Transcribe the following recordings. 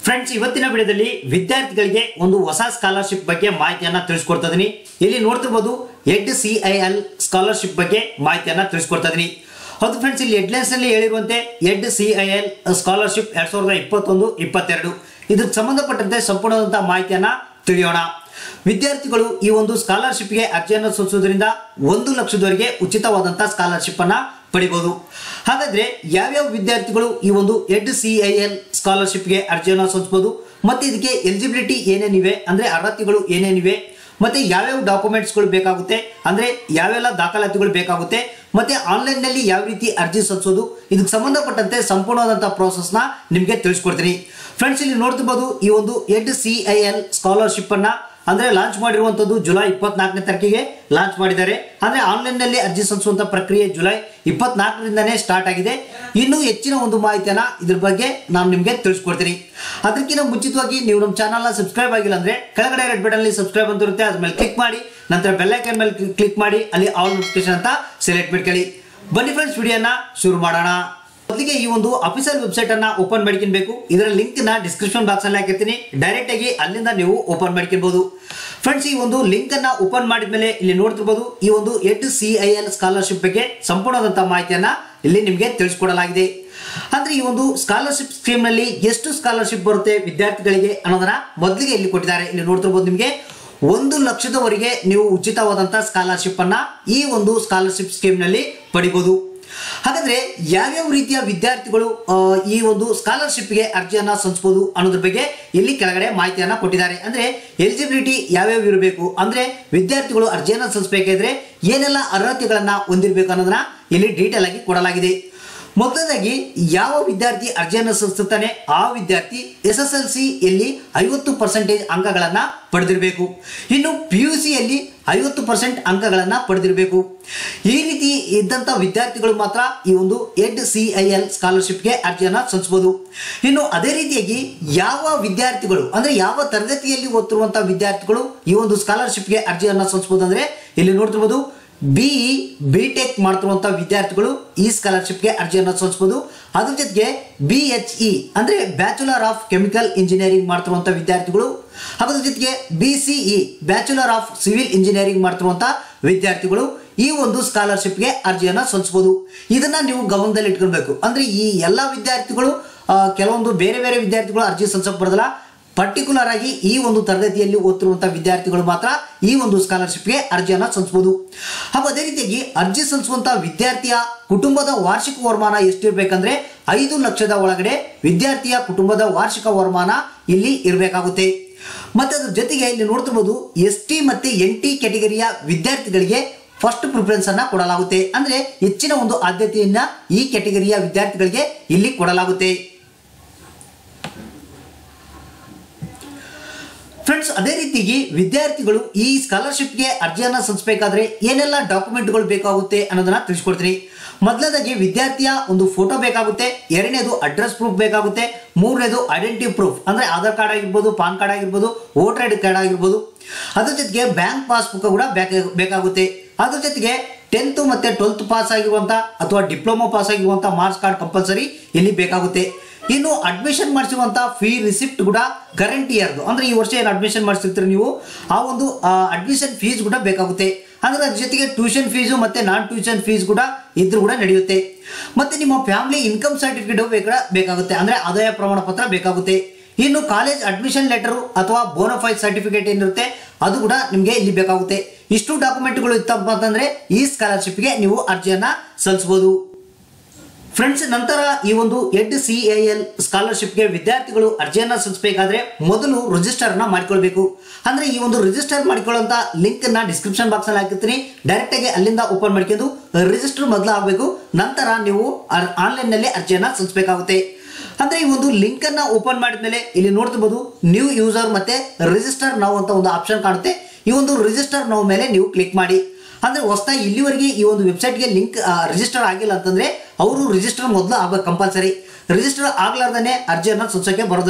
friends ಇವತ್ತಿನ ವಿಡಿಯೋದಲ್ಲಿ ವಿದ್ಯಾರ್ಥಿಗಳಿಗೆ ಒಂದು ಹೊಸ ಸ್ಕಾಲರ್ಶಿಪ್ ಬಗ್ಗೆ ಮಾಹಿತಿಯನ್ನ ತಿಳಿಸ್ಕೊಡ್ತಾ ಇದೀನಿ ಇಲ್ಲಿ ನೋಡ್ತಿರ್ಬೋದು Ed C I L scholarship ಬಗ್ಗೆ ಮಾಹಿತಿಯನ್ನ ತಿಳಿಸ್ಕೊಡ್ತಾ ಇದೀನಿ ಹೌದು ಫ್ರೆಂಡ್ಸ್ ಇಲ್ಲಿ ಹೆಡ್ಲೈನ್ಸ್ ನಲ್ಲಿ ಹೇಳಿರುವಂತೆ Ed C I L scholarship ಎರಡ್ ಸಾವಿರದ ಇಪ್ಪತ್ತೊಂದು ಇಪ್ಪತ್ತೆರಡು ಇದಕ್ಕೆ ಸಂಬಂಧಪಟ್ಟಂತೆ ಸಂಪೂರ್ಣವಾದಂತಹ ಮಾಹಿತಿಯನ್ನ ತಿಳಿಯೋಣ ವಿದ್ಯಾರ್ಥಿಗಳು ಈ ಒಂದು ಸ್ಕಾಲರ್ಶಿಪ್ಗೆ ಅರ್ಜಿಯನ್ನು ಸಲ್ಲಿಸುವುದರಿಂದ ಒಂದು ಲಕ್ಷದವರೆಗೆ ಉಚಿತವಾದಂತಹ ಸ್ಕಾಲರ್ಶಿಪ್ ಅನ್ನ ಪಡಿಬಹುದು ಹಾಗಾದ್ರೆ ಯಾವ್ಯಾವ ವಿದ್ಯಾರ್ಥಿಗಳು ಈ ಒಂದು ಎಡ್ ಸಿ ಐ ಎಲ್ ಸ್ಕಾಲರ್ಶಿಪ್ಗೆ ಅರ್ಜಿಯನ್ನು ಸಲ್ಲಿಸಬಹುದು ಮತ್ತೆ ಇದಕ್ಕೆ ಎಲಿಜಿಬಿಲಿಟಿ ಏನೇನಿವೆ ಅಂದ್ರೆ ಅರ್ಹತೆಗಳು ಏನೇನಿವೆ ಮತ್ತೆ ಯಾವ್ಯಾವ ಡಾಕ್ಯುಮೆಂಟ್ಸ್ಗಳು ಬೇಕಾಗುತ್ತೆ ಅಂದ್ರೆ ಯಾವೆಲ್ಲ ದಾಖಲಾತಿಗಳು ಬೇಕಾಗುತ್ತೆ ಮತ್ತೆ ಆನ್ಲೈನ್ ನಲ್ಲಿ ಯಾವ ರೀತಿ ಅರ್ಜಿ ಸಲ್ಲಿಸೋದು ಇದಕ್ಕೆ ಸಂಬಂಧಪಟ್ಟಂತೆ ಸಂಪೂರ್ಣವಾದಂತಹ ಪ್ರೋಸೆಸ್ ನ ನಿಮಗೆ ತಿಳಿಸ್ಕೊಡ್ತೀನಿ ಫ್ರೆಂಡ್ಸ್ ಇಲ್ಲಿ ನೋಡ್ತಿರ್ಬೋದು ಈ ಒಂದು Ed C I L scholarship ಅನ್ನ ಅಂದ್ರೆ ಲಾಂಚ್ ಮಾಡಿರುವಂತದ್ದು ಜುಲೈ ಇಪ್ಪತ್ನಾಲ್ಕನೇ ತಾರೀಕಿಗೆ ಲಾಂಚ್ ಮಾಡಿದ್ದಾರೆ ಅಂದ್ರೆ ಆನ್ಲೈನ್ ನಲ್ಲಿ ಅರ್ಜಿ ಸಲ್ಲಿಸುವಂತ ಪ್ರಕ್ರಿಯೆ ಜುಲೈ ಇಪ್ಪತ್ನಾಲ್ಕರಿಂದನೇ ಸ್ಟಾರ್ಟ್ ಆಗಿದೆ ಇನ್ನೂ ಹೆಚ್ಚಿನ ಒಂದು ಮಾಹಿತಿಯನ್ನ ಇದ್ರ ಬಗ್ಗೆ ನಾನು ನಿಮಗೆ ತಿಳಿಸ್ಕೊಡ್ತೀನಿ ಅದಕ್ಕಿಂತ ಮುಂಚಿತವಾಗಿ ನೀವು ನಮ್ಮ ಚಾನಲ್ನ ಸಬ್ಸ್ಕ್ರೈಬ್ ಆಗಿಲ್ಲ ಅಂದ್ರೆ ಕೆಳಗಡೆ ರೆಡ್ ಬಟನ್ ಅಲ್ಲಿ ಸಬ್ಸ್ಕ್ರೈಬ್ ಅಂತ ಇರುತ್ತೆ ಅದ್ರ ಮೇಲೆ ಕ್ಲಿಕ್ ಮಾಡಿ ನಂತರ ಬೆಲ್ಲೈಕನ್ ಮೇಲೆ ಕ್ಲಿಕ್ ಮಾಡಿ ಅಲ್ಲಿ ಆಲ್ ನೋಟಿಫಿಕೇಶನ್ ಅಂತ ಸೆಲೆಕ್ಟ್ ಮಾಡ್ಕೊಳ್ಳಿ ಬನ್ನಿ ಫ್ರೆಂಡ್ಸ್ ವಿಡಿಯೋನ ಶುರು ಮಾಡೋಣ ಮೊದಲಿಗೆ ಈ ಒಂದು ಅಫಿಷಿಯಲ್ ವೆಬ್ಸೈಟ್ ಅನ್ನ ಓಪನ್ ಮಾಡ್ಕೊಬೇಕು ಇದರ ಲಿಂಕ್ ನ ಡಿಸ್ಕ್ರಿಪ್ಷನ್ ಬಾಕ್ಸ್ ಅಲ್ಲಿ ಹಾಕಿರ್ತೀನಿ ಡೈರೆಕ್ಟ್ ಆಗಿ ಅಲ್ಲಿಂದ ನೀವು ಓಪನ್ ಮಾಡ್ಕೊಬಹುದು ಫ್ರೆಂಡ್ಸ್ ಈ ಒಂದು ಲಿಂಕ್ ಅನ್ನ ಓಪನ್ ಮಾಡಿದ್ಮೇಲೆ ಇಲ್ಲಿ ನೋಡ್ತಿರ್ಬೋದು ಈ ಒಂದು Ed C I L scholarship ಬಗ್ಗೆ ಸಂಪೂರ್ಣವಾದಂತಹ ಮಾಹಿತಿಯನ್ನ ಇಲ್ಲಿ ನಿಮಗೆ ತಿಳಿಸ್ಕೊಡಲಾಗಿದೆ ಅಂದ್ರೆ ಈ ಒಂದು ಸ್ಕಾಲರ್ಶಿಪ್ ಸ್ಕೀಮ್ ನಲ್ಲಿ ಎಷ್ಟು ಸ್ಕಾಲರ್ಶಿಪ್ ಬರುತ್ತೆ ವಿದ್ಯಾರ್ಥಿಗಳಿಗೆ ಅನ್ನೋದನ್ನ ಮೊದಲಿಗೆ ಇಲ್ಲಿ ಕೊಟ್ಟಿದ್ದಾರೆ ಇಲ್ಲಿ ನೋಡ್ತಿರ್ಬೋದು ನಿಮಗೆ ಒಂದು ಲಕ್ಷದವರೆಗೆ ನೀವು ಉಚಿತವಾದಂತಹ ಸ್ಕಾಲರ್ಶಿಪ್ ಅನ್ನ ಈ ಒಂದು ಸ್ಕಾಲರ್ಶಿಪ್ ಸ್ಕೀಮ್ ನಲ್ಲಿ ಪಡಿಬಹುದು ಹಾಗಾದ್ರೆ ಯಾವ್ಯಾವ ರೀತಿಯ ವಿದ್ಯಾರ್ಥಿಗಳು ಆ, ಈ ಒಂದು ಸ್ಕಾಲರ್ಶಿಪ್ಗೆ ಅರ್ಜಿಯನ್ನ ಸಲ್ಲಿಸಬಹುದು ಅನ್ನೋದ್ರ ಬಗ್ಗೆ ಇಲ್ಲಿ ಕೆಳಗಡೆ ಮಾಹಿತಿಯನ್ನ ಕೊಟ್ಟಿದ್ದಾರೆ ಅಂದ್ರೆ ಎಲಿಜಿಬಿಲಿಟಿ ಯಾವ್ಯಾವ ಇರಬೇಕು ಅಂದ್ರೆ ವಿದ್ಯಾರ್ಥಿಗಳು ಅರ್ಜಿಯನ್ನ ಸಲ್ಲಿಸಬೇಕಾದ್ರೆ ಏನೆಲ್ಲ ಅರ್ಹತೆಗಳನ್ನ ಹೊಂದಿರಬೇಕು ಅನ್ನೋದನ್ನ ಇಲ್ಲಿ ಡೀಟೇಲ್ ಆಗಿ ಕೊಡಲಾಗಿದೆ ಮೊದಲನೇದಾಗಿ ಯಾವ ವಿದ್ಯಾರ್ಥಿ ಅರ್ಜಿಯನ್ನು ಸಲ್ಲಿಸುತ್ತಾನೆ ಆ ವಿದ್ಯಾರ್ಥಿ ಎಸ್ ಎಸ್ ಎಲ್ ಸಿ ಯಲ್ಲಿ ಐವತ್ತು ಪರ್ಸೆಂಟೇಜ್ ಅಂಕಗಳನ್ನ ಪಡೆದಿರಬೇಕು ಇನ್ನು ಪಿ ಯು ಸಿಯಲ್ಲಿ ಐವತ್ತು ಪರ್ಸೆಂಟ್ ಅಂಕಗಳನ್ನ ಪಡೆದಿರಬೇಕು ಈ ರೀತಿ ಇದ್ದಂಥ ವಿದ್ಯಾರ್ಥಿಗಳು ಮಾತ್ರ ಈ ಒಂದು ಎಡ್ ಸಿ ಐ ಎಲ್ ಸ್ಕಾಲರ್ಶಿಪ್ಗೆ ಅರ್ಜಿಯನ್ನ ಸಲ್ಲಿಸಬಹುದು ಇನ್ನು ಅದೇ ರೀತಿಯಾಗಿ ಯಾವ ವಿದ್ಯಾರ್ಥಿಗಳು ಅಂದ್ರೆ ಯಾವ ತರಗತಿಯಲ್ಲಿ ಓದ್ತಿರುವಂತಹ ವಿದ್ಯಾರ್ಥಿಗಳು ಈ ಒಂದು ಸ್ಕಾಲರ್ಶಿಪ್ಗೆ ಅರ್ಜಿಯನ್ನ ಸಲ್ಲಿಸಬಹುದು ಅಂದ್ರೆ ಇಲ್ಲಿ ನೋಡ್ತಿರ್ಬೋದು ಬಿಇ ಬಿ ಟೆಕ್ ಮಾಡ್ತಿರುವಂತಹ ವಿದ್ಯಾರ್ಥಿಗಳು ಈ ಸ್ಕಾಲರ್ಶಿಪ್ಗೆ ಅರ್ಜಿಯನ್ನು ಸಲ್ಲಿಸಬಹುದು ಅದ್ರ ಜೊತೆಗೆ ಬಿ ಎಚ್ ಇ ಅಂದ್ರೆ ಬ್ಯಾಚುಲರ್ ಆಫ್ ಕೆಮಿಕಲ್ ಇಂಜಿನಿಯರಿಂಗ್ ಮಾಡ್ತಿರುವಂತಹ ವಿದ್ಯಾರ್ಥಿಗಳು ಅದ್ರ ಜೊತೆಗೆ B C E bachelor of civil engineering ಮಾಡ್ತಿರುವಂತಹ ವಿದ್ಯಾರ್ಥಿಗಳು ಈ ಒಂದು ಸ್ಕಾಲರ್ಶಿಪ್ಗೆ ಅರ್ಜಿಯನ್ನ ಸಲ್ಲಿಸಬಹುದು ಇದನ್ನ ನೀವು ಗಮನದಲ್ಲಿ ಇಟ್ಕೊಳ್ಬೇಕು ಅಂದ್ರೆ ಈ ಎಲ್ಲ ವಿದ್ಯಾರ್ಥಿಗಳು ಆ, ಕೆಲವೊಂದು ಬೇರೆ ಬೇರೆ ವಿದ್ಯಾರ್ಥಿಗಳು ಅರ್ಜಿ ಸಲ್ಲಿಸಕ್ ಬರೋದಿಲ್ಲ ಪರ್ಟಿಕ್ಯುಲರ್ ಆಗಿ ಈ ಒಂದು ತರಗತಿಯಲ್ಲಿ ಓದ್ತಿರುವಂತಹ ವಿದ್ಯಾರ್ಥಿಗಳು ಮಾತ್ರ ಈ ಒಂದು ಸ್ಕಾಲರ್ಶಿಪ್ಗೆ ಅರ್ಜಿಯನ್ನ ಸಲ್ಲಿಸಬಹುದು ಹಾಗೂ ಅದೇ ರೀತಿಯಾಗಿ ಅರ್ಜಿ ಸಲ್ಲಿಸುವಂತಹ ವಿದ್ಯಾರ್ಥಿಯ ಕುಟುಂಬದ ವಾರ್ಷಿಕ ವರಮಾನ ಎಷ್ಟಿರ್ಬೇಕಂದ್ರೆ ಐದು ಲಕ್ಷದ ಒಳಗಡೆ ವಿದ್ಯಾರ್ಥಿಯ ಕುಟುಂಬದ ವಾರ್ಷಿಕ ವರಮಾನ ಇಲ್ಲಿ ಇರಬೇಕಾಗುತ್ತೆ ಮತ್ತೆ ಅದ್ರ ಜೊತೆಗೆ ಇಲ್ಲಿ ನೋಡ್ತಿರ್ಬೋದು ಎಸ್ ಟಿ ಮತ್ತೆ ಎನ್ ಟಿ ಕ್ಯಾಟಗರಿಯ ವಿದ್ಯಾರ್ಥಿಗಳಿಗೆ ಫಸ್ಟ್ ಪ್ರಿಫರೆನ್ಸ್ ಅನ್ನ ಕೊಡಲಾಗುತ್ತೆ ಅಂದ್ರೆ ಹೆಚ್ಚಿನ ಒಂದು ಆದ್ಯತೆಯನ್ನ ಈ ಕ್ಯಾಟಗರಿಯ ವಿದ್ಯಾರ್ಥಿಗಳಿಗೆ ಇಲ್ಲಿ ಕೊಡಲಾಗುತ್ತೆ ಫ್ರೆಂಡ್ಸ್ ಅದೇ ರೀತಿಯಾಗಿ ವಿದ್ಯಾರ್ಥಿಗಳು ಈ ಸ್ಕಾಲರ್ಶಿಪ್ಗೆ ಅರ್ಜಿಯನ್ನ ಸಲ್ಲಿಸಬೇಕಾದ್ರೆ ಏನೆಲ್ಲ ಡಾಕ್ಯುಮೆಂಟ್ಗಳು ಬೇಕಾಗುತ್ತೆ ಅನ್ನೋದನ್ನ ತಿಳಿಸ್ಕೊಡ್ತೀನಿ ಮೊದಲನೇದಾಗಿ ವಿದ್ಯಾರ್ಥಿಯ ಒಂದು ಫೋಟೋ ಬೇಕಾಗುತ್ತೆ ಎರಡನೇದು ಅಡ್ರೆಸ್ ಪ್ರೂಫ್ ಬೇಕಾಗುತ್ತೆ ಮೂರನೇದು ಐಡೆಂಟಿಟಿ ಪ್ರೂಫ್ ಅಂದ್ರೆ ಆಧಾರ್ ಕಾರ್ಡ್ ಆಗಿರ್ಬೋದು ಪಾನ್ ಕಾರ್ಡ್ ಆಗಿರ್ಬೋದು ವೋಟರ್ ಐ ಡಿ ಕಾರ್ಡ್ ಆಗಿರ್ಬೋದು ಅದ್ರ ಜೊತೆಗೆ ಬ್ಯಾಂಕ್ ಪಾಸ್ಬುಕ್ ಕೂಡ ಬೇಕಾ- ಬೇಕಾಗುತ್ತೆ ಅದ್ರ ಜೊತೆಗೆ ಟೆಂತ್ ಮತ್ತೆ ಟ್ವೆಲ್ತ್ ಪಾಸ್ ಆಗಿರುವಂತ ಅಥವಾ ಡಿಪ್ಲೊಮಾ ಪಾಸ್ ಆಗಿರುವಂತ ಮಾರ್ಕ್ಸ್ ಕಾರ್ಡ್ ಕಂಪಲ್ಸರಿ ಇಲ್ಲಿ ಬೇಕಾಗುತ್ತೆ ಇನ್ನು ಅಡ್ಮಿಷನ್ ಮಾಡಿಸಿರುವಂತ ಫೀ ರಿಸಿಪ್ಟ್ ಕೂಡ ಕರೆಂಟ್ ಇಯರ್ದು ಅಂದ್ರೆ ಈ ವರ್ಷ ಏನು ಅಡ್ಮಿಷನ್ ಮಾಡಿಸಿರ್ತೀರಿ ನೀವು ಆ ಒಂದು ಅಡ್ಮಿಷನ್ ಫೀಸ್ ಕೂಡ ಬೇಕಾಗುತ್ತೆ ಅಂದ್ರೆ ಅದ್ರ ಜೊತೆಗೆ ಟ್ಯೂಷನ್ ಫೀಸು ಮತ್ತೆ ನಾನ್ ಟ್ಯೂಷನ್ ಫೀಸ್ ಕೂಡ ಇದ್ರೂ ಕೂಡ ನಡೆಯುತ್ತೆ ಮತ್ತೆ ನಿಮ್ಮ ಫ್ಯಾಮಿಲಿ ಇನ್ಕಮ್ ಸರ್ಟಿಫಿಕೇಟ್ ಬೇಕಾ ಬೇಕಾಗುತ್ತೆ ಅಂದ್ರೆ ಆದಾಯ ಪ್ರಮಾಣ ಪತ್ರ ಬೇಕಾಗುತ್ತೆ ಇನ್ನು ಕಾಲೇಜ್ ಅಡ್ಮಿಷನ್ ಲೆಟರ್ ಅಥವಾ ಬೋನಫೈಡ್ ಸರ್ಟಿಫಿಕೇಟ್ ಏನಿರುತ್ತೆ ಅದು ಕೂಡ ನಿಮಗೆ ಇಲ್ಲಿ ಬೇಕಾಗುತ್ತೆ ಇಷ್ಟು ಡಾಕ್ಯುಮೆಂಟ್ಗಳು ಇತ್ತಪ್ಪ ಅಂತಂದ್ರೆ ಈ ಸ್ಕಾಲರ್ಶಿಪ್ಗೆ ನೀವು ಅರ್ಜಿಯನ್ನ ಸಲ್ಲಿಸಬಹುದು ಫ್ರೆಂಡ್ಸ್ ನಂತರ ಈ ಒಂದು ಎಡ್ ಸಿ ಎ ಎಲ್ ಸ್ಕಾಲರ್ಶಿಪ್ಗೆ ವಿದ್ಯಾರ್ಥಿಗಳು ಅರ್ಜಿಯನ್ನ ಸಲ್ಲಿಸಬೇಕಾದ್ರೆ ಮೊದಲು ರಿಜಿಸ್ಟರ್ ಅನ್ನ ಮಾಡ್ಕೊಳ್ಬೇಕು ಅಂದ್ರೆ ಈ ಒಂದು ರಿಜಿಸ್ಟರ್ ಮಾಡ್ಕೊಳ್ಳುವಂತ ಲಿಂಕ್ ನ ಡಿಸ್ಕ್ರಿಪ್ಷನ್ ಬಾಕ್ಸ್ ಅಲ್ಲಿ ಹಾಕಿರ್ತೀನಿ ಡೈರೆಕ್ಟ್ ಆಗಿ ಅಲ್ಲಿಂದ ಓಪನ್ ಮಾಡ್ಕೊಂಡು ರಿಜಿಸ್ಟರ್ ಮೊದಲು ಆಗಬೇಕು ನಂತರ ನೀವು ಆನ್ಲೈನ್ ನಲ್ಲಿ ಅರ್ಜಿಯನ್ನ ಸಲ್ಲಿಸಬೇಕಾಗುತ್ತೆ ಅಂದ್ರೆ ಈ ಒಂದು ಲಿಂಕ್ ಅನ್ನ ಓಪನ್ ಮಾಡಿದ್ಮೇಲೆ ಇಲ್ಲಿ ನೋಡ್ತಿರ್ಬೋದು ನ್ಯೂ ಯೂಸರ್ ಮತ್ತೆ ರಿಜಿಸ್ಟರ್ ನಾವು ಅಂತ ಒಂದು ಆಪ್ಷನ್ ಕಾಣುತ್ತೆ ಈ ಒಂದು ರಿಜಿಸ್ಟರ್ ನಾವು ಮೇಲೆ ನೀವು ಕ್ಲಿಕ್ ಮಾಡಿ ಅಂದ್ರೆ ಹೊಸದಾಗಿ ಇಲ್ಲಿವರೆಗೆ ಈ ಒಂದು ವೆಬ್ಸೈಟ್ಗೆ ಲಿಂಕ್ ರಿಜಿಸ್ಟರ್ ಆಗಿಲ್ಲ ಅಂತಂದ್ರೆ ಅವರು ರಿಜಿಸ್ಟರ್ ಮೊದಲು ಆಗ್ಬೇಕು ಕಂಪಲ್ಸರಿ ರಿಜಿಸ್ಟರ್ ಆಗ್ಲಾರ್ದೇ ಅರ್ಜಿಯನ್ನ ಸಲ್ಲಿಸೋಕೆ ಬರೋದಿಲ್ಲ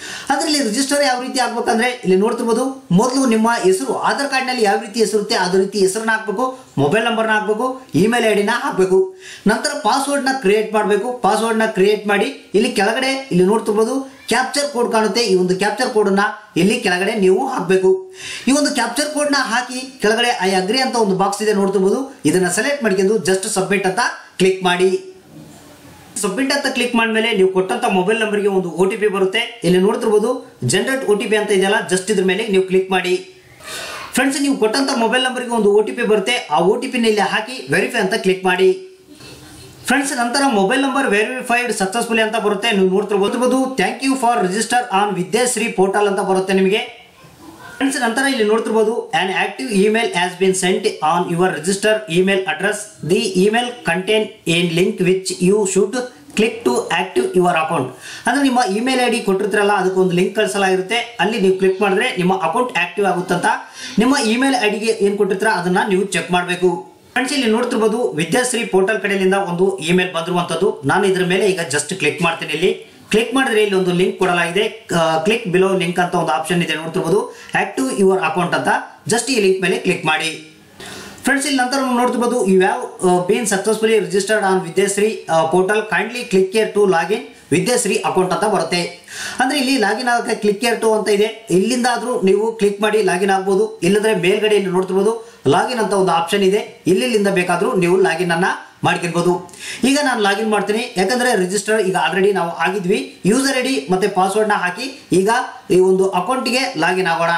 ಅಂದ್ರೆ ಇಲ್ಲಿ ರಿಜಿಸ್ಟರ್ ಯಾವ ರೀತಿ ಆಗ್ಬೇಕಂದ್ರೆ ಇಲ್ಲಿ ನೋಡ್ತಿರ್ಬೋದು ಮೊದಲು ನಿಮ್ಮ ಹೆಸರು ಆಧಾರ್ ಕಾರ್ಡ್ನಲ್ಲಿ ಯಾವ ರೀತಿ ಹೆಸರುತ್ತೆ ಅದೇ ರೀತಿ ಹೆಸರನ್ನ ಹಾಕಬೇಕು ಮೊಬೈಲ್ ನಂಬರ್ನ ಹಾಕಬೇಕು ಇಮೇಲ್ ಐ ಡಿನ ಹಾಕಬೇಕು ನಂತರ ಪಾಸ್ವರ್ಡ್ನ ಕ್ರಿಯೇಟ್ ಮಾಡಬೇಕು ಪಾಸ್ವರ್ಡ್ನ ಕ್ರಿಯೇಟ್ ಮಾಡಿ ಇಲ್ಲಿ ಕೆಳಗಡೆ ಇಲ್ಲಿ ನೋಡ್ತಿರ್ಬೋದು ಕ್ಯಾಪ್ಚರ್ ಕೋಡ್ ಕಾಣುತ್ತೆ ಈ ಒಂದು ಕ್ಯಾಪ್ಚರ್ ಕೋಡನ್ನ ಇಲ್ಲಿ ಕೆಳಗಡೆ ನೀವು ಹಾಕಬೇಕು ಈ ಒಂದು ಕ್ಯಾಪ್ಚರ್ ಕೋಡ್ನ ಹಾಕಿ ಕೆಳಗಡೆ ಐ ಅಗ್ರಿ ಅಂತ ಒಂದು ಬಾಕ್ಸ್ ಇದೆ ನೋಡ್ತಿರ್ಬೋದು ಇದನ್ನ ಸೆಲೆಕ್ಟ್ ಮಾಡ್ಕೊಂಡು ಜಸ್ಟ್ ಸಬ್ಮಿಟ್ ಅಂತ ಕ್ಲಿಕ್ ಮಾಡಿ ಸಬ್ಮಿಟ್ ಅಂತ ಕ್ಲಿಕ್ ಮಾಡಿದ್ಮೇಲೆ ನೀವು ಕೊಟ್ಟಂತ ಮೊಬೈಲ್ ನಂಬರ್ಗೆ ಒಂದು ಒ ಟಿ ಪಿ ಬರುತ್ತೆ ಇಲ್ಲಿ ನೋಡ್ತಿರ್ಬೋದು ಜನರೇಟ್ ಒ ಟಿ ಪಿ ಅಂತ ಇದೆಯಲ್ಲ ಜಸ್ಟ್ ಇದ್ರ ಮೇಲೆ ನೀವು ಕ್ಲಿಕ್ ಮಾಡಿ ಫ್ರೆಂಡ್ಸ್ ನೀವು ಕೊಟ್ಟಂತ ಮೊಬೈಲ್ ನಂಬರ್ಗೆ ಒಂದು ಒ ಟಿ ಪಿ ಬರುತ್ತೆ ಆ ಒ ಟಿ ಪಿನ ಇಲ್ಲಿ ಹಾಕಿ ವೆರಿಫೈ ಅಂತ ಕ್ಲಿಕ್ ಮಾಡಿ ಫ್ರೆಂಡ್ಸ್ ನಂತರ ಮೊಬೈಲ್ ನಂಬರ್ ವೆರಿಫೈಡ್ ಸಕ್ಸಸ್ಫುಲಿ ಅಂತ ಬರುತ್ತೆ ನೀವು ನೋಡ್ತಿರ್ಬೋದು thank you for register on Vidyashree portal ಅಂತ ಬರುತ್ತೆ ನಿಮಗೆ ಫ್ರೆಂಡ್ಸ್ ನಂತರ ಇಲ್ಲಿ ನೋಡ್ತಿರ್ಬೋದು an active email has been sent on your register email address the email contain an link which you should click to active your account ಅಂದ್ರೆ ನಿಮ್ಮ email I D ಕೊಟ್ಟಿರ್ತೀರಲ್ಲ ಅದಕ್ಕೆ ಒಂದು ಲಿಂಕ್ ಕಳಿಸಲಾಗಿರುತ್ತೆ ಅಲ್ಲಿ ನೀವು ಕ್ಲಿಕ್ ಮಾಡಿದ್ರೆ ನಿಮ್ಮ ಅಕೌಂಟ್ ಆಕ್ಟಿವ್ ಆಗುತ್ತಂತ ನಿಮ್ಮ email I ಡಿಗೆ ಏನು ಕೊಟ್ಟಿರ್ತೀರ ಅದನ್ನ ನೀವು ಚೆಕ್ ಮಾಡಬೇಕು ಫ್ರೆಂಡ್ಸ್ ಇಲ್ಲಿ ನೋಡ್ತಿರ್ಬೋದು ವಿದ್ಯಾಶ್ರೀ ಪೋರ್ಟಲ್ ಕಡೆಯಿಂದ ಒಂದು ಇಮೇಲ್ ಬಂದಿರುವಂಥದ್ದು ನಾನು ಇದ್ರ ಮೇಲೆ ಈಗ ಜಸ್ಟ್ ಕ್ಲಿಕ್ ಮಾಡ್ತೀನಿ ಇಲ್ಲಿ ಕ್ಲಿಕ್ ಮಾಡಿದ್ರೆ ಇಲ್ಲಿ ಒಂದು ಲಿಂಕ್ ಕೊಡಲಾಗಿದೆ ಕ್ಲಿಕ್ ಬಿಲೋ ಲಿಂಕ್ ಅಂತ ಒಂದು ಆಪ್ಷನ್ ಇದೆ ನೋಡ್ತಿರ್ಬೋದು ಆಕ್ಟಿವ್ ಯುವರ್ ಅಕೌಂಟ್ ಅಂತ ಜಸ್ಟ್ ಈ ಲಿಂಕ್ ಮೇಲೆ ಕ್ಲಿಕ್ ಮಾಡಿ ಫ್ರೆಂಡ್ಸ್ ಇಲ್ಲಿ ನಂತರ ನಾವು ನೋಡ್ತಿರ್ಬೋದು you have been successfully registered on Vidyashree portal kindly click here to login Vidyashree account ಅಂತ ಬರುತ್ತೆ ಅಂದ್ರೆ ಇಲ್ಲಿ ಲಾಗಿನ್ ಆಗಕ್ಕೆ ಕ್ಲಿಕ್ ಕೇರ್ ಟು ಅಂತ ಇದೆ ಇಲ್ಲಿಂದ ಆದ್ರೂ ನೀವು ಕ್ಲಿಕ್ ಮಾಡಿ ಲಾಗಿನ್ ಆಗ್ಬೋದು ಇಲ್ಲದ್ರೆ ಮೇಲ್ಗಡೆ ಇಲ್ಲಿ ನೋಡ್ತಿರ್ಬೋದು ಲಾಗಿನ್ ಅಂತ ಒಂದು ಆಪ್ಷನ್ ಇದೆ ಇಲ್ಲಿಂದ ಬೇಕಾದ್ರೂ ನೀವು ಲಾಗಿನ್ ಅನ್ನ ಮಾಡ್ಕೊಳ್ಬೋದು ಈಗ ನಾನು ಲಾಗಿನ್ ಮಾಡ್ತೀನಿ ಯಾಕಂದ್ರೆ ರಿಜಿಸ್ಟರ್ ಈಗ ಆಲ್ರೆಡಿ ನಾವು ಆಗಿದ್ವಿ ಯೂಸರ್ ಐ ಡಿ ಮತ್ತೆ ಪಾಸ್ವರ್ಡ್ನ ಹಾಕಿ ಈಗ ಈ ಒಂದು ಅಕೌಂಟ್ಗೆ ಲಾಗಿನ್ ಆಗೋಣ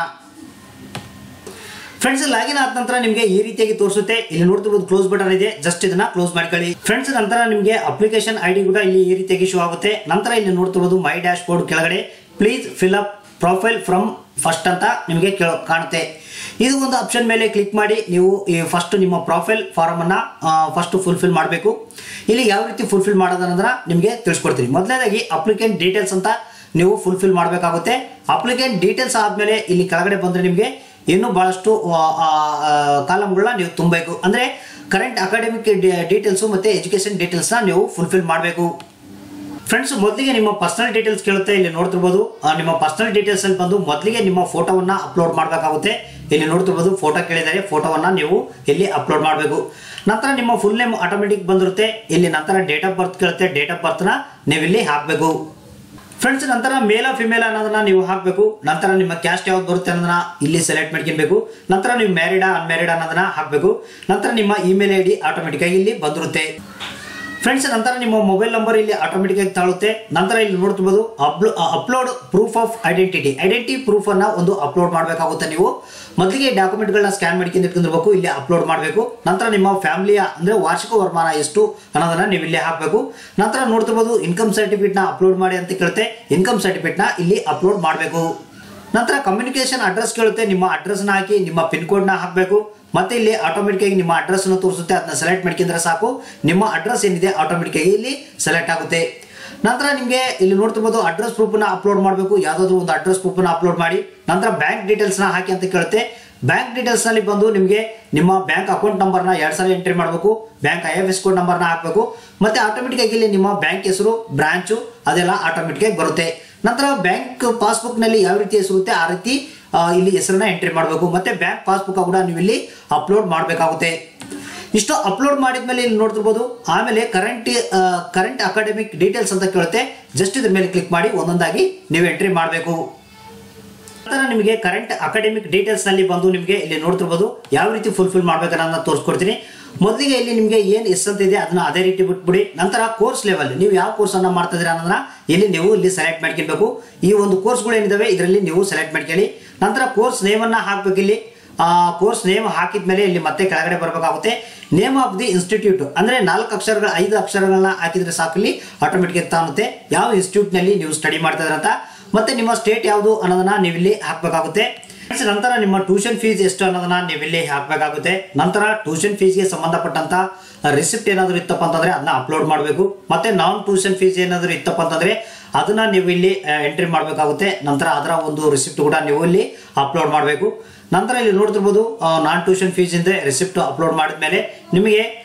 ಫ್ರೆಂಡ್ಸ್ ಲಾಗಿನ್ ಆದ ನಂತರ ನಿಮಗೆ ಈ ರೀತಿಯಾಗಿ ತೋರಿಸುತ್ತೆ ಇಲ್ಲಿ ನೋಡ್ತಿರ್ಬೋದು ಕ್ಲೋಸ್ ಬಟನ್ ಇದೆ ಜಸ್ಟ್ ಇದನ್ನ ಕ್ಲೋಸ್ ಮಾಡ್ಕೊಳ್ಳಿ ಫ್ರೆಂಡ್ಸ್ ನಂತರ ನಿಮಗೆ ಅಪ್ಲಿಕೇಶನ್ ಐ ಡಿ ಕೂಡ ಇಲ್ಲಿ ಈ ರೀತಿಯಾಗಿ ಶೋ ಆಗುತ್ತೆ ನಂತರ ಇಲ್ಲಿ ನೋಡ್ತಿರ್ಬೋದು ಮೈ ಡ್ಯಾಶ್ ಬೋರ್ಡ್ ಕೆಳಗಡೆ please fill up profile form first ಅಂತ ನಿಮಗೆ ಕೇಳ ಕಾಣುತ್ತೆ ಇದು ಒಂದು ಆಪ್ಷನ್ ಮೇಲೆ ಕ್ಲಿಕ್ ಮಾಡಿ ನೀವು ಈ ಫಸ್ಟ್ ನಿಮ್ಮ ಪ್ರೊಫೈಲ್ ಫಾರ್ಮ್ ಅನ್ನ ಫಸ್ಟ್ ಫುಲ್ಫಿಲ್ ಮಾಡಬೇಕು ಇಲ್ಲಿ ಯಾವ ರೀತಿ ಫುಲ್ಫಿಲ್ ಮಾಡೋದನ್ನ ನಿಮಗೆ ತಿಳಿಸ್ಕೊಡ್ತೀನಿ ಮೊದಲನೇದಾಗಿ ಅಪ್ಲಿಕೆಂಟ್ ಡೀಟೇಲ್ಸ್ ಅಂತ ನೀವು ಫುಲ್ಫಿಲ್ ಮಾಡಬೇಕಾಗುತ್ತೆ ಅಪ್ಲಿಕೆಂಟ್ ಡೀಟೇಲ್ಸ್ ಆದಮೇಲೆ ಇಲ್ಲಿ ಕೆಳಗಡೆ ಬಂದರೆ ನಿಮಗೆ ಇನ್ನೂ ಭಾಳಷ್ಟು ಕಾಲಮ್ಗಳನ್ನ ನೀವು ತುಂಬಬೇಕು ಅಂದರೆ ಕರೆಂಟ್ ಅಕಾಡೆಮಿಕ್ ಡೀಟೇಲ್ಸು ಮತ್ತು ಎಜುಕೇಷನ್ ಡೀಟೇಲ್ಸ್ನ ನೀವು ಫುಲ್ಫಿಲ್ ಮಾಡಬೇಕು ಫ್ರೆಂಡ್ಸ್ ಮೊದಲಿಗೆ ನಿಮ್ಮ ಪರ್ಸನಲ್ ಡೀಟೇಲ್ಸ್ ಕೇಳುತ್ತೆ ಇಲ್ಲಿ ನೋಡ್ತಿರ್ಬೋದು ಆ, ನಿಮ್ಮ ಪರ್ಸನಲ್ ಡೀಟೇಲ್ಸ್ ಅಲ್ಲಿ ಬಂದು ಮೊದಲಿಗೆ ನಿಮ್ಮ ಫೋಟೋವನ್ನ ಅಪ್ಲೋಡ್ ಮಾಡಬೇಕಾಗುತ್ತೆ ಇಲ್ಲಿ ನೋಡ್ತಿರ್ಬೋದು ಫೋಟೋ ಕೇಳಿದರೆ ಫೋಟೋವನ್ನ ನೀವು ಇಲ್ಲಿ ಅಪ್ಲೋಡ್ ಮಾಡಬೇಕು ನಂತರ ನಿಮ್ಮ ಫುಲ್ ನೇಮ್ ಆಟೋಮೆಟಿಕ್ ಬಂದಿರುತ್ತೆ ಇಲ್ಲಿ ನಂತರ ಡೇಟ್ ಆಫ್ ಬರ್ತ್ ಕೇಳುತ್ತೆ ಡೇಟ್ ಆಫ್ ಬರ್ತ್ನ ನೀವು ಇಲ್ಲಿ ಹಾಕಬೇಕು ಫ್ರೆಂಡ್ಸ್ ನಂತರ ಮೇಲ ಫಿಮೇಲ್ ಅನ್ನೋದನ್ನ ನೀವು ಹಾಕಬೇಕು ನಂತರ ನಿಮ್ಮ ಕ್ಯಾಸ್ಟ್ ಯಾವ್ದು ಬರುತ್ತೆ ಅನ್ನೋದನ್ನ ಇಲ್ಲಿ ಸೆಲೆಕ್ಟ್ ಮಾಡ್ಕೊಬೇಕು ನಂತರ ನೀವು ಮ್ಯಾರಿಡಾ ಅನ್ಮ್ಯಾರಿಡ್ ಅನ್ನೋದನ್ನ ಹಾಕಬೇಕು ನಂತರ ನಿಮ್ಮ ಇಮೇಲ್ ಐ ಡಿ ಆಟೋಮೆಟಿಕ್ ಆಗಿ ಇಲ್ಲಿ ಬಂದಿರುತ್ತೆ ಫ್ರೆಂಡ್ಸ್ ನಂತರ ನಿಮ್ಮ ಮೊಬೈಲ್ ನಂಬರ್ ಇಲ್ಲಿ ಆಟೋಮೆಟಿಕ್ ಆಗಿ ತಾಳುತ್ತೆ ನಂತರ ಇಲ್ಲಿ ನೋಡ್ತಿರ್ಬೋದು ಅಪ್ಲೋ upload proof of identity identity proof ಅನ್ನ ಒಂದು ಅಪ್ಲೋಡ್ ಮಾಡಬೇಕಾಗುತ್ತೆ ನೀವು ಮೊದಲಿಗೆ ಡಾಕ್ಯುಮೆಂಟ್ಗಳನ್ನ ಸ್ಕ್ಯಾನ್ ಮಾಡ್ಕೊಂಡು ಇಟ್ಕೊಂಡಿರ್ಬೇಕು ಇಲ್ಲಿ ಅಪ್ಲೋಡ್ ಮಾಡಬೇಕು ನಂತರ ನಿಮ್ಮ ಫ್ಯಾಮಿಲಿಯ ಅಂದ್ರೆ ವಾರ್ಷಿಕ ವರಮಾನ ಎಷ್ಟು ಅನ್ನೋದನ್ನ ನೀವು ಇಲ್ಲಿ ಹಾಕಬೇಕು ನಂತರ ನೋಡ್ತಿರ್ಬೋದು ಇನ್ಕಮ್ ಸರ್ಟಿಫಿಕೇಟ್ನ ಅಪ್ಲೋಡ್ ಮಾಡಿ ಅಂತ ಕೇಳುತ್ತೆ ಇನ್ಕಮ್ ಸರ್ಟಿಫಿಕೇಟ್ನ ಇಲ್ಲಿ ಅಪ್ಲೋಡ್ ಮಾಡಬೇಕು ನಂತರ ಕಮ್ಯುನಿಕೇಶನ್ ಅಡ್ರೆಸ್ ಕೇಳುತ್ತೆ ನಿಮ್ಮ ಅಡ್ರೆಸ್ನ ಹಾಕಿ ನಿಮ್ಮ ಪಿನ್ ಕೋಡ್ನ ಹಾಕಬೇಕು ಮತ್ತೆ ಇಲ್ಲಿ ಆಟೋಮೆಟಿಕ್ ಆಗಿ ನಿಮ್ಮ ಅಡ್ರೆಸ್ ಅನ್ನು ತೋರಿಸುತ್ತೆ ಅದನ್ನ ಸೆಲೆಕ್ಟ್ ಮಾಡ್ಕೊಂಡ್ರೆ ಸಾಕು ನಿಮ್ಮ ಅಡ್ರೆಸ್ ಏನಿದೆ ಆಟೋಮೆಟಿಕ್ ಆಗಿ ಇಲ್ಲಿ ಸೆಲೆಕ್ಟ್ ಆಗುತ್ತೆ ನಂತರ ನಿಮಗೆ ಇಲ್ಲಿ ನೋಡ್ತಿರ್ಬೋದು ಅಡ್ರೆಸ್ ಪ್ರೂಫ್ನ ಅಪ್ಲೋಡ್ ಮಾಡಬೇಕು ಯಾವುದಾದ್ರೂ ಒಂದು ಅಡ್ರೆಸ್ ಪ್ರೂಫ್ನ ಅಪ್ಲೋಡ್ ಮಾಡಿ ನಂತರ ಬ್ಯಾಂಕ್ ಡೀಟೇಲ್ಸ್ನ ಹಾಕಿ ಅಂತ ಕೇಳುತ್ತೆ ಬ್ಯಾಂಕ್ ಡೀಟೇಲ್ಸ್ ನಲ್ಲಿ ಬಂದು ನಿಮಗೆ ನಿಮ್ಮ ಬ್ಯಾಂಕ್ ಅಕೌಂಟ್ ನಂಬರ್ನ ಎರಡು ಸಲ ಎಂಟ್ರಿ ಮಾಡಬೇಕು bank I F S code ನಂಬರ್ನ ಹಾಕಬೇಕು ಮತ್ತೆ ಆಟೋಮೆಟಿಕ್ ಆಗಿ ಇಲ್ಲಿ ನಿಮ್ಮ ಬ್ಯಾಂಕ್ ಹೆಸರು ಬ್ರಾಂಚು ಅದೆಲ್ಲ ಆಟೋಮೆಟಿಕ್ ಆಗಿ ಬರುತ್ತೆ ನಂತರ ಬ್ಯಾಂಕ್ ಪಾಸ್ಬುಕ್ ನಲ್ಲಿ ಯಾವ ರೀತಿ ಹೆಸರುತ್ತೆ ಆ ರೀತಿ ಆ, ಇಲ್ಲಿ ಹೆಸರನ್ನ ಎಂಟ್ರಿ ಮಾಡಬೇಕು ಮತ್ತೆ ಬ್ಯಾಂಕ್ ಪಾಸ್ಬುಕ್ ಕೂಡ ನೀವು ಇಲ್ಲಿ ಅಪ್ಲೋಡ್ ಮಾಡಬೇಕಾಗುತ್ತೆ ಇಷ್ಟು ಅಪ್ಲೋಡ್ ಮಾಡಿದ್ಮೇಲೆ ಇಲ್ಲಿ ನೋಡ್ತಿರ್ಬೋದು ಆಮೇಲೆ ಕರೆಂಟ್ ಕರೆಂಟ್ ಅಕಾಡೆಮಿಕ್ ಡೀಟೇಲ್ಸ್ ಅಂತ ಕೇಳುತ್ತೆ ಜಸ್ಟ್ ಇದ್ರ ಮೇಲೆ ಕ್ಲಿಕ್ ಮಾಡಿ ಒಂದೊಂದಾಗಿ ನೀವು ಎಂಟ್ರಿ ಮಾಡಬೇಕು ನಂತರ ನಿಮಗೆ ಕರೆಂಟ್ ಅಕಾಡೆಮಿಕ್ ಡೀಟೇಲ್ಸ್ ನಲ್ಲಿ ಬಂದು ನಿಮಗೆ ಇಲ್ಲಿ ನೋಡ್ತಿರ್ಬೋದು ಯಾವ ರೀತಿ ಫುಲ್ಫಿಲ್ ಮಾಡ್ಬೇಕನ್ನ ತೋರಿಸ್ಕೊಡ್ತೀನಿ ಮೊದಲಿಗೆ ಇಲ್ಲಿ ನಿಮಗೆ ಏನು ಎಸ್ ಅಂತ ಇದೆ ಅದನ್ನ ಅದೇ ರೀತಿ ಬಿಟ್ಬಿಡಿ ನಂತರ ಕೋರ್ಸ್ ಲೆವೆಲ್ ನೀವು ಯಾವ ಕೋರ್ಸ್ ಅನ್ನ ಮಾಡ್ತಾ ಇದೀರಾ ಅನ್ನೋದನ್ನ ಇಲ್ಲಿ ನೀವು ಇಲ್ಲಿ ಸೆಲೆಕ್ಟ್ ಮಾಡ್ಕೊಳ್ಬೇಕು ಈ ಒಂದು ಕೋರ್ಸ್ಗಳು ಏನಿದಾವೆ ಇದರಲ್ಲಿ ನೀವು ಸೆಲೆಕ್ಟ್ ಮಾಡ್ಕೊಳ್ಳಿ ನಂತರ ಕೋರ್ಸ್ ನೇಮನ್ನ ಹಾಕ್ಬೇಕು ಇಲ್ಲಿ ಆ ಕೋರ್ಸ್ ನೇಮ್ ಹಾಕಿದ್ಮೇಲೆ ಇಲ್ಲಿ ಮತ್ತೆ ಕೆಳಗಡೆ ಬರಬೇಕಾಗುತ್ತೆ ನೇಮ್ ಆಫ್ ದಿ ಇನ್ಸ್ಟಿಟ್ಯೂಟ್ ಅಂದ್ರೆ ನಾಲ್ಕು ಅಕ್ಷರಗಳ ಐದು ಅಕ್ಷರಗಳನ್ನ ಹಾಕಿದ್ರೆ ಸಾಕು ಇಲ್ಲಿ ಆಟೋಮೆಟಿಕ್ ತಾನುತ್ತೆ ಯಾವ ಇನ್ಸ್ಟಿಟ್ಯೂಟ್ ನಲ್ಲಿ ನೀವು ಸ್ಟಡಿ ಮಾಡ್ತಾ ಇದ್ದೀರಾ ಅಂತ ಮತ್ತೆ ನಿಮ್ಮ ಸ್ಟೇಟ್ ಯಾವುದು ಅನ್ನೋದನ್ನ ನೀವು ಇಲ್ಲಿ ಹಾಕಬೇಕಾಗುತ್ತೆ ನಂತರ ನಿಮ್ಮ ಟ್ಯೂಷನ್ ಫೀಸ್ ಎಷ್ಟು ಅನ್ನೋದನ್ನ ನೀವು ಇಲ್ಲಿ ಹಾಕಬೇಕಾಗುತ್ತೆ ನಂತರ ಟ್ಯೂಷನ್ ಫೀಸ್ಗೆ ಸಂಬಂಧಪಟ್ಟಂತ ರಿಸಿಪ್ಟ್ ಏನಾದರೂ ಇತ್ತಪ್ಪ ಅಂತಂದ್ರೆ ಅದನ್ನ ಅಪ್ಲೋಡ್ ಮಾಡಬೇಕು ಮತ್ತೆ ನಾನ್ ಟ್ಯೂಷನ್ ಫೀಸ್ ಏನಾದರೂ ಇತ್ತಪ್ಪ ಅಂತಂದ್ರೆ ಅದನ್ನ ನೀವು ಇಲ್ಲಿ ಎಂಟ್ರಿ ಮಾಡಬೇಕಾಗುತ್ತೆ ನಂತರ ಅದರ ಒಂದು ರಿಸಿಪ್ಟ್ ಕೂಡ ನೀವು ಇಲ್ಲಿ ಅಪ್ಲೋಡ್ ಮಾಡಬೇಕು ನಂತರ ಇಲ್ಲಿ ನೋಡ್ತಿರ್ಬೋದು ನಾನ್ ಟ್ಯೂಷನ್ ಫೀಸ್ ಇಂದ ರಿಸಿಪ್ಟ್ ಅಪ್ಲೋಡ್ ಮಾಡಿದ್ಮೇಲೆ ನಿಮಗೆ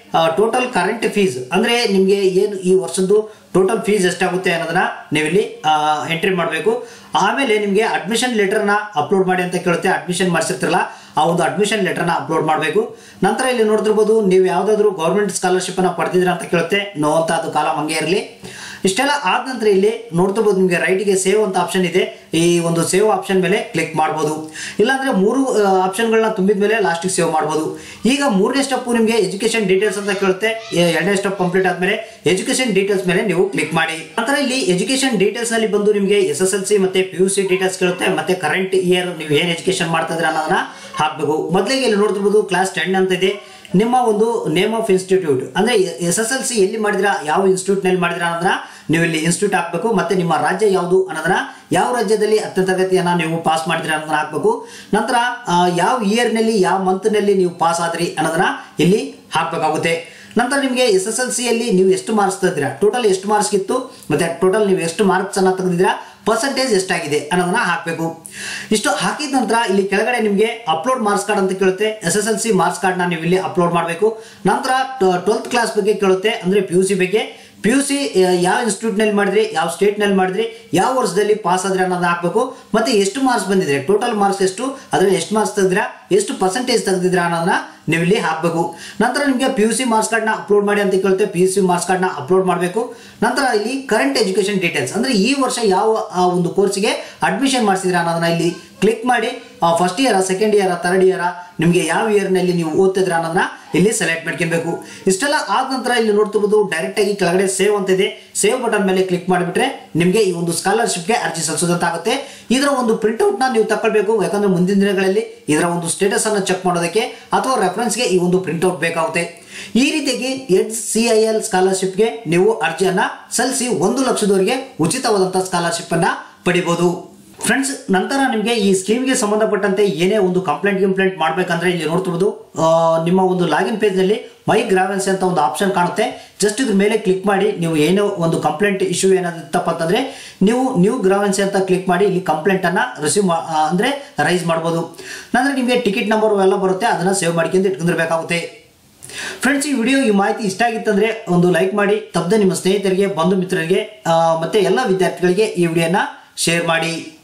ಟೋಟಲ್ ಕರೆಂಟ್ ಫೀಸ್ ಅಂದರೆ ನಿಮಗೆ ಏನು ಈ ವರ್ಷದ್ದು ಟೋಟಲ್ ಫೀಸ್ ಎಷ್ಟಾಗುತ್ತೆ ಅನ್ನೋದನ್ನ ನೀವಿಲ್ಲಿ ಎಂಟ್ರಿ ಮಾಡಬೇಕು ಆಮೇಲೆ ನಿಮಗೆ ಅಡ್ಮಿಷನ್ ಲೆಟರ್ನ ಅಪ್ಲೋಡ್ ಮಾಡಿ ಅಂತ ಕೇಳುತ್ತೆ ಅಡ್ಮಿಷನ್ ಮಾಡಿಸಿರ್ತಿರಲ್ಲ ಆ ಒಂದು ಅಡ್ಮಿಷನ್ ಲೆಟರ್ನ ಅಪ್ಲೋಡ್ ಮಾಡಬೇಕು ನಂತರ ಇಲ್ಲಿ ನೋಡ್ತಿರ್ಬೋದು ನೀವು ಯಾವುದಾದ್ರೂ ಗೌರ್ಮೆಂಟ್ ಸ್ಕಾಲರ್ಶಿಪ್ಪನ್ನು ಪಡೆದಿದ್ದೀರಾ ಅಂತ ಕೇಳುತ್ತೆ ನೋ ಅಂತ ಅದು ಕಾಲಮ್ ಹಂಗೆ ಇರಲಿ ಇಷ್ಟೆಲ್ಲ ಆದ ನಂತರ ಇಲ್ಲಿ ನೋಡ್ತಿರ್ಬೋದು ನಿಮಗೆ ರೈಟಿಗೆ ಸೇವ್ ಅಂತ ಆಪ್ಷನ್ ಇದೆ ಈ ಒಂದು ಸೇವ್ ಆಪ್ಷನ್ ಮೇಲೆ ಕ್ಲಿಕ್ ಮಾಡ್ಬೋದು ಇಲ್ಲಾಂದ್ರೆ ಮೂರು ಆಪ್ಷನ್ಗಳನ್ನ ತುಂಬಿದ ಮೇಲೆ ಲಾಸ್ಟಿಗೆ ಸೇವ್ ಮಾಡ್ಬೋದು ಈಗ ಮೂರನೇ ಸ್ಟೆಪ್ ನಿಮಗೆ ಎಜುಕೇಶನ್ ಡೀಟೇಲ್ಸ್ ಅಂತ ಕೇಳುತ್ತೆ ಎ- ಎರಡನೇ ಸ್ಟೆಪ್ ಕಂಪ್ಲೀಟ್ ಆದ್ಮೇಲೆ ಎಜುಕೇಶನ್ ಡೀಟೇಲ್ಸ್ ಮೇಲೆ ನೀವು ಕ್ಲಿಕ್ ಮಾಡಿ ನಂತರ ಇಲ್ಲಿ ಎಜುಕೇಶನ್ ಡೀಟೇಲ್ಸ್ ನಲ್ಲಿ ಬಂದು ನಿಮಗೆ ಎಸ್ ಎಸ್ ಎಲ್ ಸಿ ಮತ್ತೆ ಪಿ ಯು ಸಿ ಡೀಟೇಲ್ಸ್ ಕೇಳುತ್ತೆ ಮತ್ತೆ ಕರೆಂಟ್ ಇಯರ್ ನೀವು ಏನು ಎಜುಕೇಶನ್ ಮಾಡ್ತಾ ಇದ್ರೆ ಅನ್ನೋದನ್ನ ಹಾಕಬೇಕು ಮೊದಲಿಗೆ ಇಲ್ಲಿ ನೋಡ್ತಿರ್ಬೋದು ಕ್ಲಾಸ್ ಟೆನ್ ಅಂತ ಇದೆ ನಿಮ್ಮ ಒಂದು ನೇಮ್ ಆಫ್ ಇನ್ಸ್ಟಿಟ್ಯೂಟ್ ಅಂದ್ರೆ ಎಸ್ ಎಸ್ ಎಲ್ ಸಿ ಎಲ್ಲಿ ಮಾಡಿದ್ರಾ ಯಾವ ಇನ್ಸ್ಟಿಟ್ಯೂಟ್ ನಲ್ಲಿ ಮಾಡಿದ್ರಾ ಅನ್ನೋದನ್ನ ನೀವು ಇಲ್ಲಿ ಇನ್ಸ್ಟಿಟ್ಯೂಟ್ ಹಾಕಬೇಕು ಮತ್ತೆ ನಿಮ್ಮ ರಾಜ್ಯ ಯಾವುದು ಅನ್ನೋದನ್ನ ಯಾವ ರಾಜ್ಯದಲ್ಲಿ ಹತ್ತನೇ ತರಗತಿಯನ್ನ ನೀವು ಪಾಸ್ ಮಾಡಿದ್ರಿ ಅನ್ನೋದನ್ನ ಹಾಕಬೇಕು ನಂತರ ಆ, ಯಾವ ಇಯರ್ ನಲ್ಲಿ ಯಾವ ಮಂತ್ ನಲ್ಲಿ ನೀವು ಪಾಸ್ ಆದ್ರಿ ಅನ್ನೋದನ್ನ ಇಲ್ಲಿ ಹಾಕಬೇಕಾಗುತ್ತೆ ನಂತರ ನಿಮಗೆ ಎಸ್ ಎಸ್ ಎಲ್ ಸಿಯಲ್ಲಿ ನೀವು ಎಷ್ಟು ಮಾರ್ಕ್ಸ್ ತೆಗೆದಿರಾ ಟೋಟಲ್ ಎಷ್ಟು ಮಾರ್ಕ್ಸ್ ಇತ್ತು ಮತ್ತೆ ಟೋಟಲ್ ನೀವು ಎಷ್ಟು ಮಾರ್ಕ್ಸ್ ಅನ್ನ ತೆಗೆದಿರಾ ಪರ್ಸೆಂಟೇಜ್ ಎಷ್ಟಾಗಿದೆ ಅನ್ನೋದನ್ನ ಹಾಕಬೇಕು ಇಷ್ಟು ಹಾಕಿದ ನಂತರ ಇಲ್ಲಿ ಕೆಳಗಡೆ ನಿಮಗೆ ಅಪ್ಲೋಡ್ ಮಾರ್ಕ್ಸ್ ಕಾರ್ಡ್ ಅಂತ ಕೇಳುತ್ತೆ S S L C marks ಕಾರ್ಡ್ನ ನೀವು ಇಲ್ಲಿ ಅಪ್ಲೋಡ್ ಮಾಡಬೇಕು ನಂತರ ಟ್ವೆಲ್ತ್ ಕ್ಲಾಸ್ ಬಗ್ಗೆ ಕೇಳುತ್ತೆ ಅಂದ್ರೆ ಪಿ ಯು ಸಿ ಬಗ್ಗೆ ಪಿ ಯು ಸಿ ಯಾವ ಇನ್ಸ್ಟಿಟ್ಯೂಟ್ನಲ್ಲಿ ಮಾಡಿದ್ರಿ ಯಾವ ಸ್ಟೇಟ್ನಲ್ಲಿ ಮಾಡಿದ್ರಿ ಯಾವ ವರ್ಷದಲ್ಲಿ ಪಾಸ್ ಆದ್ರೆ ಅನ್ನೋದನ್ನ ಹಾಕಬೇಕು ಮತ್ತೆ ಎಷ್ಟು ಮಾರ್ಕ್ಸ್ ಬಂದಿದ್ರೆ ಟೋಟಲ್ ಮಾರ್ಕ್ಸ್ ಎಷ್ಟು ಅದರಲ್ಲಿ ಎಷ್ಟು ಮಾರ್ಕ್ಸ್ ತೆಗೆದಿರಾ ಎಷ್ಟು ಪರ್ಸೆಂಟೇಜ್ ತೆಗೆದಿದ್ರಾ ಅನ್ನೋದನ್ನ ನೀವು ಇಲ್ಲಿ ಹಾಕಬೇಕು ನಂತರ ನಿಮಗೆ ಪಿ ಯು ಸಿ ಮಾರ್ಕ್ಸ್ ಕಾರ್ಡ್ನ ಅಪ್ಲೋಡ್ ಮಾಡಿ ಅಂತ ಕೇಳುತ್ತೆ ಪಿ ಯು ಸಿ ಮಾರ್ಕ್ಸ್ ಕಾರ್ಡ್ನ ಅಪ್ಲೋಡ್ ಮಾಡಬೇಕು ನಂತರ ಇಲ್ಲಿ ಕರೆಂಟ್ ಎಜುಕೇಶನ್ ಡೀಟೇಲ್ಸ್ ಅಂದ್ರೆ ಈ ವರ್ಷ ಯಾವ ಆ ಒಂದು ಕೋರ್ಸ್ಗೆ ಅಡ್ಮಿಷನ್ ಮಾಡಿಸಿದ್ರೆ ಅನ್ನೋದನ್ನ ಇಲ್ಲಿ ಕ್ಲಿಕ್ ಮಾಡಿ first year second year third year ನಿಮಗೆ ಯಾವ ಇಯರ್ನಲ್ಲಿ ನೀವು ಓದ್ತಿದ್ರ ಅನ್ನೋದನ್ನ ಇಲ್ಲಿ ಸೆಲೆಕ್ಟ್ ಮಾಡ್ಕೊಬೇಕು ಇಷ್ಟೆಲ್ಲ ಆದ ನಂತರ ಇಲ್ಲಿ ನೋಡ್ತಿರ್ಬೋದು ಡೈರೆಕ್ಟ್ ಆಗಿ ಕೆಳಗಡೆ ಸೇವ್ ಅಂತ ಇದೆ ಸೇವ್ ಬಟನ್ ಮೇಲೆ ಕ್ಲಿಕ್ ಮಾಡಿಬಿಟ್ರೆ ನಿಮಗೆ ಈ ಒಂದು ಸ್ಕಾಲರ್ಶಿಪ್ಗೆ ಅರ್ಜಿ ಸಲ್ಲಿಸೋದಂತಾಗುತ್ತೆ ಇದರ ಒಂದು ಪ್ರಿಂಟ್ಔಟ್ನ ನೀವು ತಗೊಳ್ಬೇಕು ಯಾಕಂದ್ರೆ ಮುಂದಿನ ದಿನಗಳಲ್ಲಿ ಇದರ ಒಂದು ಸ್ಟೇಟಸ್ ಅನ್ನು ಚೆಕ್ ಮಾಡೋದಕ್ಕೆ ಅಥವಾ ರೆಫರೆನ್ಸ್ಗೆ ಈ ಒಂದು ಪ್ರಿಂಟ್ಔಟ್ ಬೇಕಾಗುತ್ತೆ ಈ ರೀತಿಯಾಗಿ ಎಚ್ ಸಿ ಐ ಎಲ್ ಸ್ಕಾಲರ್ಶಿಪ್ಗೆ ನೀವು ಅರ್ಜಿಯನ್ನ ಸಲ್ಲಿಸಿ ಒಂದು ಲಕ್ಷದವರೆಗೆ ಉಚಿತವಾದಂತಹ ಸ್ಕಾಲರ್ಶಿಪ್ ಅನ್ನ ಪಡಿಬಹುದು ಫ್ರೆಂಡ್ಸ್ ನಂತರ ನಿಮಗೆ ಈ ಸ್ಕೀಮ್ಗೆ ಸಂಬಂಧಪಟ್ಟಂತೆ ಏನೇ ಒಂದು ಕಂಪ್ಲೇಂಟ್ ಗಿಂಪ್ಲೇಂಟ್ ಮಾಡ್ಬೇಕಂದ್ರೆ ಇಲ್ಲಿ ನೋಡ್ತಿರ್ಬೋದು ಆ, ನಿಮ್ಮ ಒಂದು ಲಾಗಿನ್ ಪೇಜ್ನಲ್ಲಿ ಮೈ ಗ್ರಾವೆನ್ಸಿ ಅಂತ ಒಂದು ಆಪ್ಷನ್ ಕಾಣುತ್ತೆ ಜಸ್ಟ್ ಇದ್ರ ಮೇಲೆ ಕ್ಲಿಕ್ ಮಾಡಿ ನೀವು ಏನೋ ಒಂದು ಕಂಪ್ಲೇಂಟ್ ಇಶ್ಯೂ ಏನಾದ್ರು ಇತ್ತಪ್ಪ ಅಂತಂದ್ರೆ ನೀವು ನ್ಯೂ ಗ್ರಾವೆನ್ಸಿ ಅಂತ ಕ್ಲಿಕ್ ಮಾಡಿ ಇಲ್ಲಿ ಕಂಪ್ಲೇಂಟ್ ಅನ್ನ ರಿಸೀವ್ ಅಂದ್ರೆ ರೈಸ್ ಮಾಡ್ಬೋದು ನಂತರ ನಿಮಗೆ ಟಿಕೆಟ್ ನಂಬರ್ ಎಲ್ಲ ಬರುತ್ತೆ ಅದನ್ನ ಸೇವ್ ಮಾಡ್ಕೊಂಡು ಇಟ್ಕೊಂಡಿರ್ಬೇಕಾಗುತ್ತೆ ಫ್ರೆಂಡ್ಸ್ ಈ ವಿಡಿಯೋ ಈ ಮಾಹಿತಿ ಇಷ್ಟ ಆಗಿತ್ತಂದ್ರೆ ಒಂದು ಲೈಕ್ ಮಾಡಿ ತಪ್ಪದೆ ನಿಮ್ಮ ಸ್ನೇಹಿತರಿಗೆ ಬಂಧು ಮಿತ್ರರಿಗೆ ಆ, ಮತ್ತೆ ಎಲ್ಲ ವಿದ್ಯಾರ್ಥಿಗಳಿಗೆ ಈ ವಿಡಿಯೋನ ಶೇರ್ ಮಾಡಿ